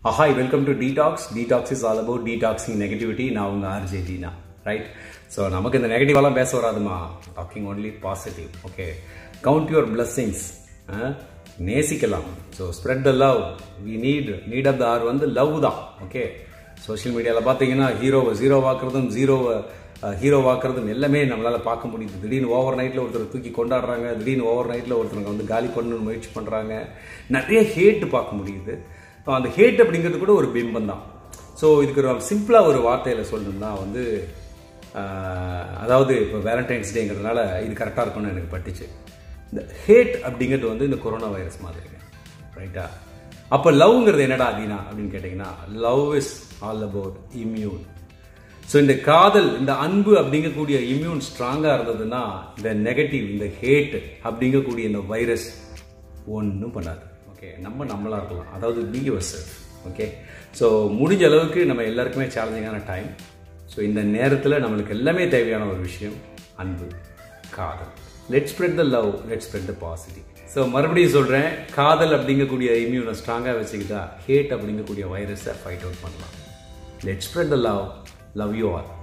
hi welcome to detox detox is all about detoxing negativity நான் உங்கள் RJ Dheena right so நமக்கு இந்த நெகட்டிவாலாம் பேச வராதுமா talking only positive okay count your blessings நேசிக்கலாம் so spread the love we need need of the hour வந்து love தான் ஓகே சோஷியல் மீடியாவில் பார்த்தீங்கன்னா ஹீரோவை ஜீரோ ஆக்குறதும் ஜீரோவை ஹீரோ ஆக்குறதும் எல்லாமே நம்மளால் பார்க்க முடியுது திடீர்னு ஓவர் நைட்டில் ஒருத்தர் தூக்கி கொண்டாடுறாங்க திடீர்னு ஓவர் நைட்டில் ஒருத்தருங்க வந்து காலி பண்ணணும்னு முயற்சி பண்ணுறாங்க நிறைய ஹேட் பார்க்க முடியுது ஸோ அந்த ஹேட் அப்படிங்கிறது கூட ஒரு பிம்பம் தான் ஸோ இதுக்கு ஒரு சிம்பிளாக ஒரு வார்த்தையில் சொல்லணும்னா வந்து ஆஹ், அதாவது இப்போ வேலண்டைன்ஸ் டேங்கிறதுனால இது கரெக்டாக இருக்கும்னு எனக்கு பட்டுச்சு இந்த ஹேட் அப்படிங்கிறது வந்து இந்த கொரோனா வைரஸ் மாதிரிங்க ரைட்டா அப்போ லவ்ங்கிறது என்னடா அப்படின்னா அப்படின்னு கேட்டிங்கன்னா love is all about immune so இந்த காதல் இந்த அன்பு அப்படிங்கக்கூடிய இம்யூன் ஸ்ட்ராங்காக இருந்ததுன்னா இந்த நெகட்டிவ் இந்த ஹேட் அப்படிங்கக்கூடிய இந்த வைரஸ் ஒன்றும் பண்ணாது ஓகே நம்ம நம்மளாக இருக்கலாம் அதாவது be yourself okay so முடிஞ்ச அளவுக்கு நம்ம எல்லாருக்குமே சேலஞ்சிங்கான டைம் ஸோ இந்த நேரத்தில் நம்மளுக்கு எல்லாமே தேவையான ஒரு விஷயம் அன்பு காதல் let spread the love let spread the positive so மறுபடியும் சொல்கிறேன் காதல் அப்படிங்கக்கூடிய இம்யூனை ஸ்ட்ராங்காக வச்சுக்கிட்டா ஹேட் அப்படிங்கக்கூடிய வைரஸை ஃபைட் அவுட் பண்ணலாம் let spread the love love you all